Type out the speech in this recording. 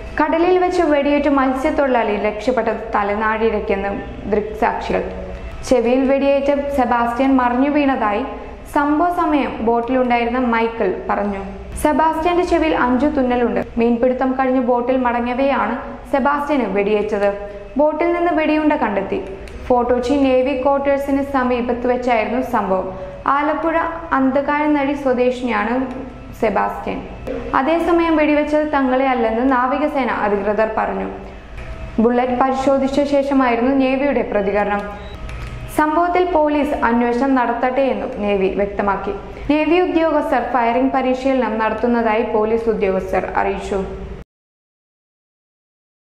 കടലിൽ വെച്ച് വെടിയേറ്റ് മത്സ്യത്തൊഴിലാളി രക്ഷപ്പെട്ടത് തലനാടിഴയ്ക്കെന്ന് ദൃക്സാക്ഷികൾ ചെവിയിൽ വെടിയേറ്റ് സെബാസ്റ്റ്യൻ മറിഞ്ഞു വീണതായി സംഭവ സമയം ബോട്ടിലുണ്ടായിരുന്ന മൈക്കിൾ പറഞ്ഞു സെബാസ്റ്റ്യന്റെ ചെവിയിൽ അഞ്ചു തുന്നലുണ്ട് മീൻപിടുത്തം കഴിഞ്ഞ് ബോട്ടിൽ മടങ്ങവെയാണ് സെബാസ്റ്റ്യന് വെടിയേറ്റത് ബോട്ടിൽ നിന്ന് വെടിയുണ്ട കണ്ടെത്തി ഫോർട്ടോച്ചി നേവി ക്വാർട്ടേഴ്സിന് സമീപത്ത് വെച്ചായിരുന്നു സംഭവം ആലപ്പുഴ അന്തകായനഴി സ്വദേശിനിയാണ് സെബാസ്റ്റ്യൻ അതേസമയം വെടിവെച്ചത് തങ്ങളെ അല്ലെന്ന് നാവികസേന അധികൃതർ പറഞ്ഞു ബുള്ളറ്റ് പരിശോധിച്ച ശേഷമായിരുന്നു നേവിയുടെ പ്രതികരണം സംഭവത്തിൽ പോലീസ് അന്വേഷണം നടത്തട്ടെ എന്നും നേവി വ്യക്തമാക്കി നേവി ഉദ്യോഗസ്ഥർ ഫയറിംഗ് പരിശീലനം നടത്തുന്നതായി പോലീസ് ഉദ്യോഗസ്ഥർ അറിയിച്ചു